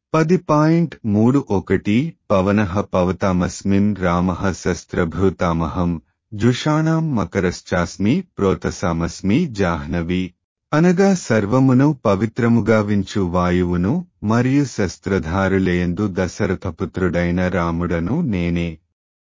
పది పాయింట్ మూడు ఒకటి పవన పవతామస్మిన్ రామ శస్త్రభృతామహం జుషాణం మకరశ్చాస్మి ప్రోతసామస్మి జాహ్నవి అనగా సర్వమును పవిత్రముగా వించు వాయువును మరియు శస్త్రధారులేయందు దశరథపుత్రుడైన రాముడను నేనే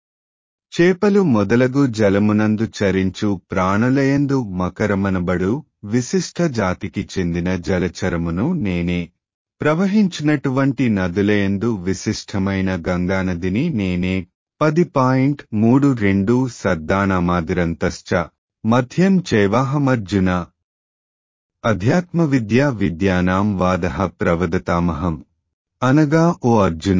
చేపలు మొదలగు జలమునందు చరించు ప్రాణులయందు మకరమనబడు విశిష్ట జాతికి చెందిన జలచరమును నేనే ప్రవహించినటువంటి నదులయందు విశిష్టమైన గంగానదిని నేనే పది పాయింట్ మూడు రెండు సద్దానామాదిరంతశ్చ మధ్యం చైవాహమర్జున అధ్యాత్మ విద్యా విద్యానాం వాద ప్రవదతామహం అనగా ఓ అర్జున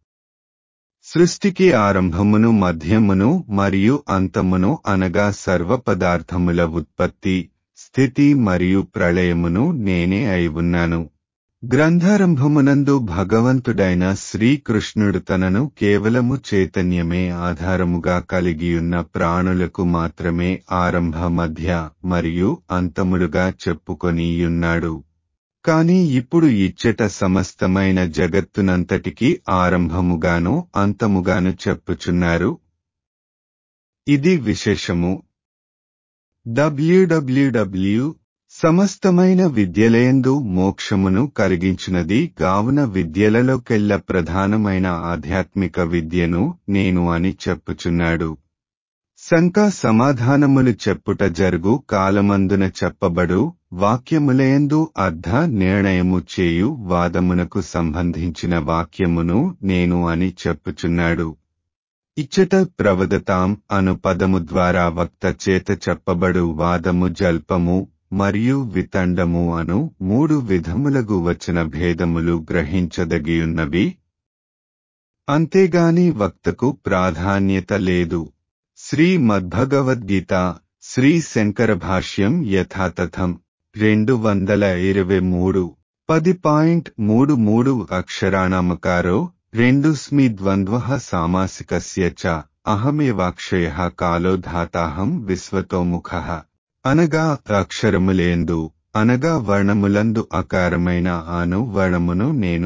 సృష్టికి ఆరంభమును మధ్యమును మరియు అంతమును అనగా సర్వ పదార్థముల ఉత్పత్తి స్థితి మరియు ప్రళయమును నేనే అయి ఉన్నాను గ్రంథారంభమునందు భగవంతుడైన శ్రీకృష్ణుడు తనను కేవలము చైతన్యమే ఆధారముగా కలిగియున్న ప్రాణులకు మాత్రమే ఆరంభ మధ్య మరియు అంతములుగా చెప్పుకొనియున్నాడు కాని ఇప్పుడు ఇచ్చట సమస్తమైన జగత్తునంతటికీ ఆరంభముగాను అంతముగాను చెప్పుచున్నారు ఇది విశేషము డబ్ల్యూడబ్ల్యూడబ్ల్యూ సమస్తమైన విద్యలయందు మోక్షమును కలిగించునది గావున విద్యలలోకెల్ల ప్రధానమైన ఆధ్యాత్మిక విద్యను నేను అని చెప్పుచున్నాడు శంకా సమాధానములు చెప్పుట జరుగు కాలమందున చెప్పబడు వాక్యములయందు అర్ధ నిర్ణయము చేయు వాదమునకు సంబంధించిన వాక్యమును నేను అని చెప్పుచున్నాడు ఇచ్చట ప్రవదతాం అను పదము ద్వారా వక్త చేత చెప్పబడు వాదము జల్పము మరియు వితండము అను మూడు విధములగు వచన భేదములు గ్రహించదగియున్నవి అంతేగాని వక్తకు ప్రాధాన్యత లేదు శ్రీ మద్భగవద్గీత శ్రీ శంకర భాష్యం యథాతథం రెండు వందల ఇరవై మూడు పది పాయింట్ మూడు మూడు అక్షరాణామకారో రెండు స్మి ద్వంద్వ సామాసికస్య చ అహమేవాక్షయ కాలో ధాతాహం విశ్వతోముఖ అనగా అక్షరములేందు అనగా వర్ణములందు అకారమైన ఆను వర్ణమును నేను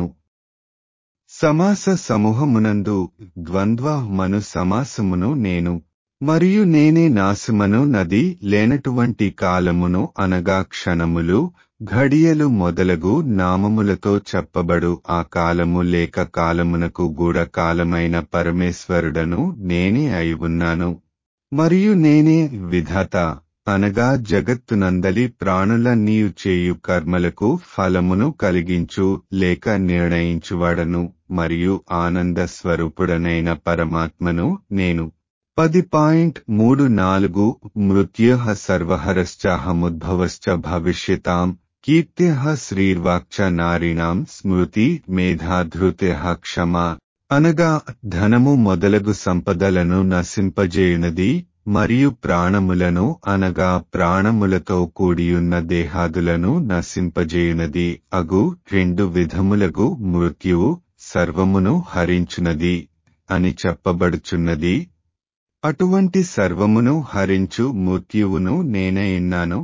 సమాస సమూహమునందు ద్వంద్వ మను సమాసమును నేను మరియు నేనే నాశమను నది లేనటువంటి కాలమును అనగా క్షణములు ఘడియలు మొదలగు నామములతో చెప్పబడు ఆ కాలము లేక కాలమునకు గూఢ కాలమైన పరమేశ్వరుడను నేనే అయి ఉన్నాను మరియు నేనే విధాత అనగా జగత్తునందలి ప్రాణుల నీవు చేయు కర్మలకు ఫలమును కలిగించు లేక నిర్ణయించువాడను మరియు ఆనంద స్వరూపుడనైన పరమాత్మను నేను పది పాయింట్ మూడు నాలుగు మృత్యుః సర్వహరశ్చాహముద్భవశ్చ భవిష్యతాం కీర్త్యః శ్రీర్వాక్చ నారీణాం స్మృతి మేధాధృత్యః క్షమా అనగా ధనము మొదలగు సంపదలను నశింపజేయునది మరియు ప్రాణములను అనగా ప్రాణములతో కూడియున్న దేహాదులను నశింపజేయునది అగు రెండు విధములగు మృత్యువు సర్వమును హరించునది అని చెప్పబడుచున్నది అటువంటి సర్వమును హరించు మృత్యువును నేనే ఇన్నాను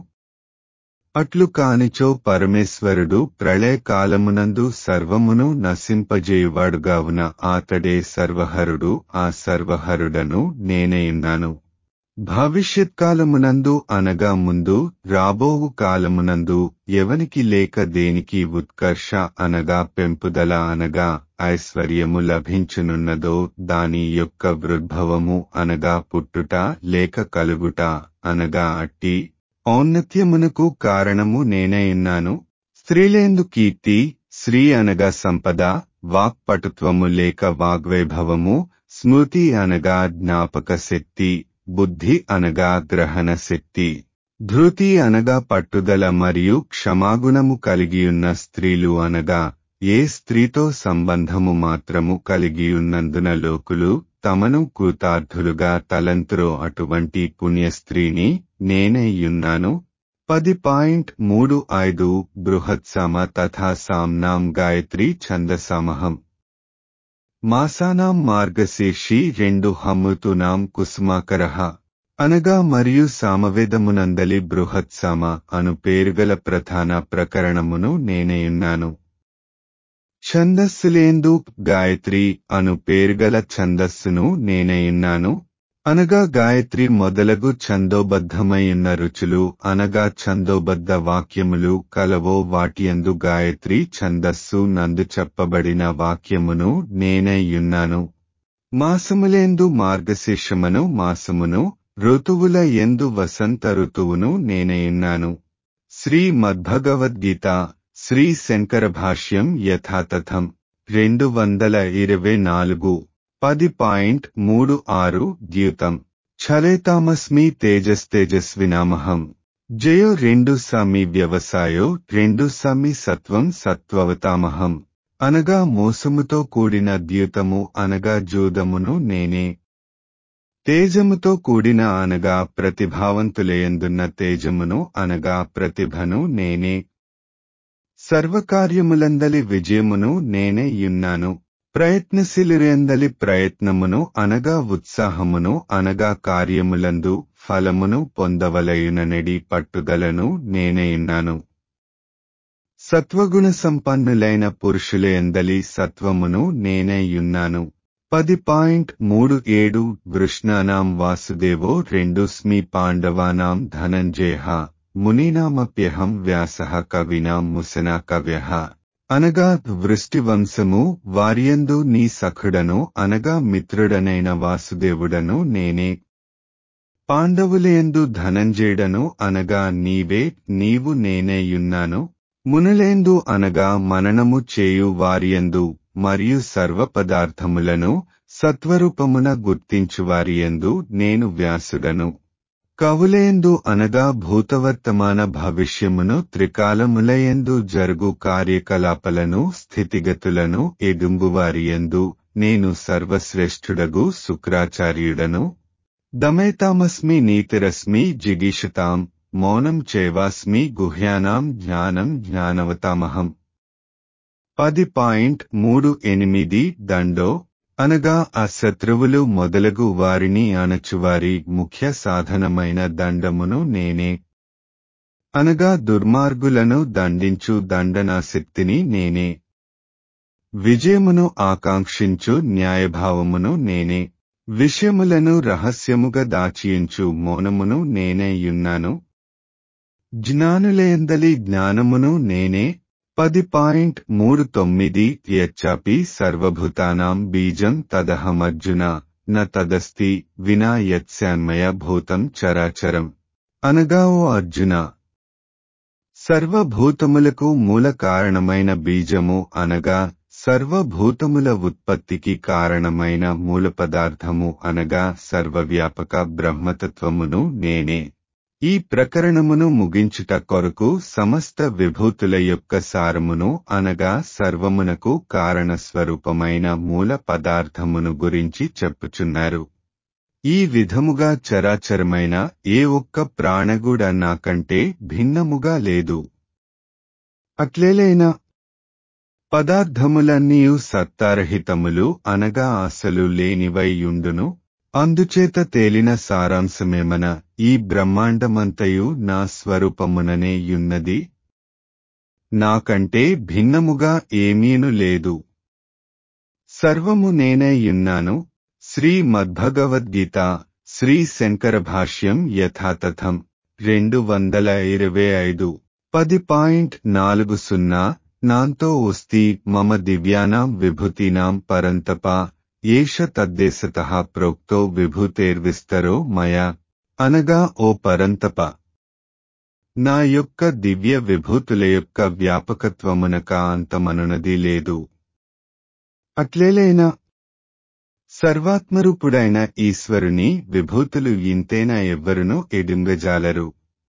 అట్లు కానిచో పరమేశ్వరుడు ప్రళయకాలమునందు సర్వమును నశింపజేయువాడుగావున ఆతడే సర్వహరుడు ఆ సర్వహరుడను నేనే ఇన్నాను భవిష్యత్కాలమునందు అనగా ముందు రాబోవు కాలమునందు ఎవనికి లేక దేనికి ఉత్కర్ష అనగా పెంపుదల అనగా ఐశ్వర్యము లభించునున్నదో దాని యొక్క వృద్భవము అనగా పుట్టుట లేక కలుగుట అనగా అట్టి ఔన్నత్యమునకు కారణము నేనే ఉన్నాను స్త్రీలేందు కీర్తి స్త్రీ అనగా సంపద వాక్పటుత్వము లేక వాగ్వైభవము స్మృతి అనగా జ్ఞాపక శక్తి బుద్ధి అనగా గ్రహణ శక్తి ధృతి అనగా పట్టుదల మరియు క్షమాగుణము కలిగియున్న స్త్రీలు అనగా ఏ స్త్రీతో సంబంధము మాత్రము కలిగియున్నందున లోకులు తమను కృతార్థులుగా తలంతురో అటువంటి పుణ్య స్త్రీని నేనేయున్నాను పది పాయింట్ మూడు ఐదు బృహత్సమ తథా సామ్నాం గాయత్రి ఛందసామహం మాసానాం మార్గశీర్షి రెండు హముతునాం కుసుమాకరః అనగా మరియు సామవేదమునందలి బృహత్సమ అను పేరుగల ప్రధాన ప్రకరణమును నేనేయున్నాను ఛందస్సులేందు గాయత్రి అను పేరుగల ఛందస్సును నేనయున్నాను అనగా గాయత్రి మొదలగు ఛందోబద్ధమైయున్న రుచులు అనగా ఛందోబద్ధ వాక్యములు కలవో వాటియందు గాయత్రి ఛందస్సు నందు చెప్పబడిన వాక్యమును నేనయ్యున్నాను మాసములేందు మార్గశీర్షమను మాసమును ఋతువుల ఎందు వసంత ఋతువును నేనయున్నాను శ్రీ మద్భగవద్గీత శ్రీ శంకర భాష్యం యథాతథం రెండు వందల ఇరవై నాలుగు పది పాయింట్ మూడు ఆరు ద్యూతం ఛలేతామస్మి తేజస్తేజస్వినామహం జయో రెండు సమి వ్యవసాయో రెండు సమి సత్వం సత్వవతామహం అనగా మోసముతో కూడిన ద్యూతము అనగా జూదమును నేనే తేజముతో కూడిన అనగా ప్రతిభావంతులయందున్న తేజమును అనగా ప్రతిభను నేనే సర్వకార్యములందలి విజయమును నేనే యున్నాను ప్రయత్నశీలురందలి ప్రయత్నమును అనగా ఉత్సాహమును అనగా కార్యములందు ఫలమును పొందవలయుననడి పట్టుదలను నేనేయున్నాను సత్వగుణ సంపన్నులైన పురుషులయందలి సత్వమును నేనేయున్నాను పది పాయింట్ మూడు ఏడు వృష్ణానాం వాసుదేవో రెండు స్మి పాండవానాం ధనంజయ మునీనామప్యహం వ్యాస కవినాం ముసనా కవ్య అనగా వృష్టివంశము వారియందు నీ సఖుడను అనగా మిత్రుడనైన వాసుదేవుడను నేనే పాండవులయందు ధనంజయుడను అనగా నీవే నీవు నేనేయున్నాను మునులేందు అనగా మననము చేయు వారియందు మరియు సర్వ పదార్థములను సత్వరూపమున గుర్తించువారియందు నేను వ్యాసుడను కవులేందు అనగా భూతవర్తమాన భవిష్యమును త్రికాలములయందు జరుగు కార్యకలాపలను స్థితిగతులను ఎదుంగువారియందు నేను సర్వశ్రేష్ఠుడగు శుక్రాచార్యుడను దమేతామస్మి నీతిరస్మి జిగీషతాం మౌనం చేవాస్మి గుహ్యానాం జ్ఞానం జ్ఞానవతామహం పది పాయింట్ మూడు ఎనిమిది దండో అనగా ఆ శత్రువులు మొదలగు వారిని అణచువారి ముఖ్య సాధనమైన దండమును నేనే అనగా దుర్మార్గులను దండించు దండనాశక్తిని నేనే విజయమును ఆకాంక్షించు న్యాయభావమును నేనే విషయములను రహస్యముగా దాచియించు మౌనమును నేనేయున్నాను జ్ఞానులేందలి జ్ఞానమును నేనే పది పాయింట్ మూడు తొమ్మిది యచ్చాపి సర్వభూతానాం బీజం తదహమర్జున న తదస్తి వినా యత్స్యాన్మయ భూతం చరాచరం అనగా ఓ అర్జున సర్వభూతములకు మూల కారణమైన బీజము అనగా సర్వభూతముల ఉత్పత్తికి కారణమైన మూల పదార్థము అనగా సర్వవ్యాపక బ్రహ్మతత్వమును నేనే ఈ ప్రకరణమును ముగించుట కొరకు సమస్త విభూతుల యొక్క సారమును అనగా సర్వమునకు కారణస్వరూపమైన మూల పదార్థమును గురించి చెప్పుచున్నారు ఈ విధముగా చరాచరమైన ఏ ఒక్క ప్రాణగుడ నాకంటే భిన్నముగా లేదు అట్లేలైనా పదార్థములన్నీయు సత్తారహితములు అనగా అసలు లేనివైయుండును అందుచేత తేలిన సారాంశమేమన ఈ బ్రహ్మాండమంతయు నా స్వరూపముననే యున్నది నాకంటే భిన్నముగా ఏమీను లేదు సర్వము నేనే యున్నాను శ్రీ మద్భగవద్గీత శ్రీ శంకర భాష్యం యథాతథం రెండు వందల ఇరవై ఐదు పది పాయింట్ నాలుగు సున్నా నాంతో ఉస్తి మమ దివ్యానాం విభూతినాం పరంతప ఏష తద్దేశత ప్రోక్తో విభూతేర్విస్తరో మయా అనగా ఓ పరంతప నా యొక్క దివ్య విభూతుల యొక్క వ్యాపకత్వమునక అంతమనునది లేదు అట్లేలైనా సర్వాత్మరూపుడైన ఈశ్వరుని విభూతులు ఇంతేనా ఎవ్వరునూ ఎడింగజాలరు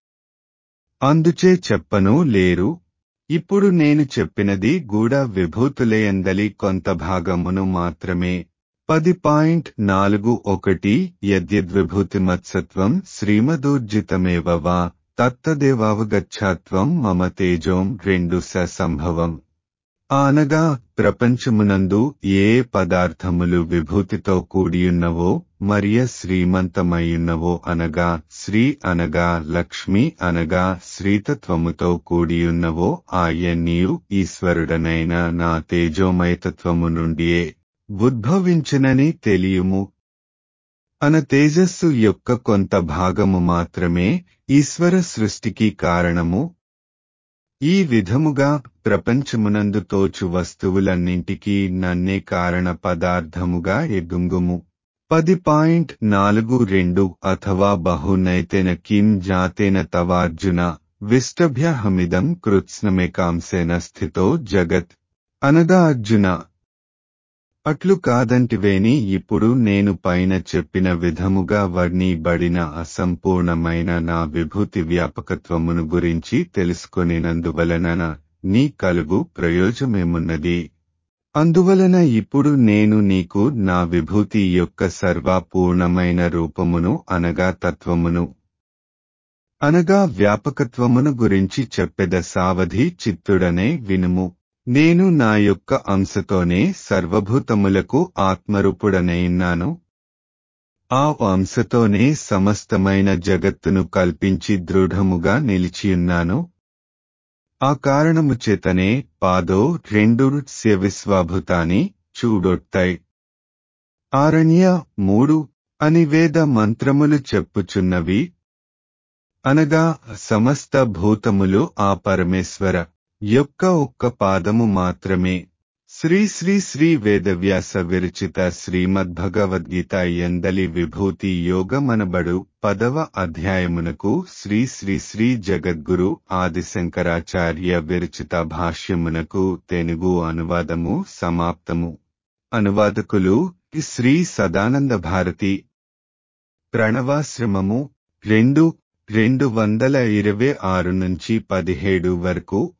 అందుచే చెప్పను లేరు ఇప్పుడు నేను చెప్పినది గూఢ విభూతులయందలి కొంత భాగమును మాత్రమే పది పాయింట్ నాలుగు ఒకటి యద్యద్విభూతిమత్సత్వం శ్రీమదూర్జితమేవ వా తత్తదేవావగచ్ఛాత్వం మమ తేజోం రెండు స సంభవం అనగా ప్రపంచమునందు ఏ పదార్థములు విభూతితో కూడియున్నవో మరియ శ్రీమంతమయ్యున్నవో అనగా శ్రీ అనగా లక్ష్మి అనగా శ్రీతత్వముతో కూడియున్నవో ఆయన్నీయు ఈశ్వరుడనైన నా తేజోమయతత్వము నుండియే ఉద్భవించినని తెలియుము అన తేజస్సు యొక్క కొంత భాగము మాత్రమే ఈశ్వర సృష్టికి కారణము ఈ విధముగా ప్రపంచమునందు తోచు వస్తువులన్నింటికీ నన్నే కారణ పదార్థముగా ఎగుంగుము పది పాయింట్ నాలుగు రెండు అథవా బహునైతేన కిం జాతేన తవార్జున విష్టభ్యహమిదం కృత్స్నమేకాంశేన స్థితో జగత్ అనగా అర్జున అట్లు కాదంటివేని ఇప్పుడు నేను పైన చెప్పిన విధముగా వర్ణీబడిన అసంపూర్ణమైన నా విభూతి వ్యాపకత్వమును గురించి తెలుసుకొనినందువలన నీ కలుగు ప్రయోజమేమున్నది అందువలన ఇప్పుడు నేను నీకు నా విభూతి యొక్క సర్వపూర్ణమైన రూపమును అనగా తత్వమును అనగా వ్యాపకత్వమును గురించి చెప్పెద సావధి చిత్తుడనే వినుము నేను నా యొక్క అంశతోనే సర్వభూతములకు ఆత్మరూపుడనైన్నాను ఆ అంశతోనే సమస్తమైన జగత్తును కల్పించి దృఢముగా నిలిచియున్నాను ఆ కారణము చేతనే పాదో రెండు విశ్వాభూతాని చూడొట్టాయి ఆరణ్య మూడు అని వేద మంత్రములు చెప్పుచున్నవి అనగా సమస్త భూతములు ఆ పరమేశ్వర యొక్క ఒక్క పాదము మాత్రమే శ్రీ శ్రీ శ్రీ వేదవ్యాస విరచిత శ్రీమద్భగవద్గీత ఎందలి విభూతి యోగమనబడు పదవ అధ్యాయమునకు శ్రీ శ్రీ శ్రీ జగద్గురు ఆదిశంకరాచార్య విరచిత భాష్యమునకు తెలుగు అనువాదము సమాప్తము అనువాదకులు శ్రీ సదానంద భారతి ప్రణవాశ్రమము రెండు రెండు వందల ఇరవై ఆరు నుంచి పదిహేడు వరకు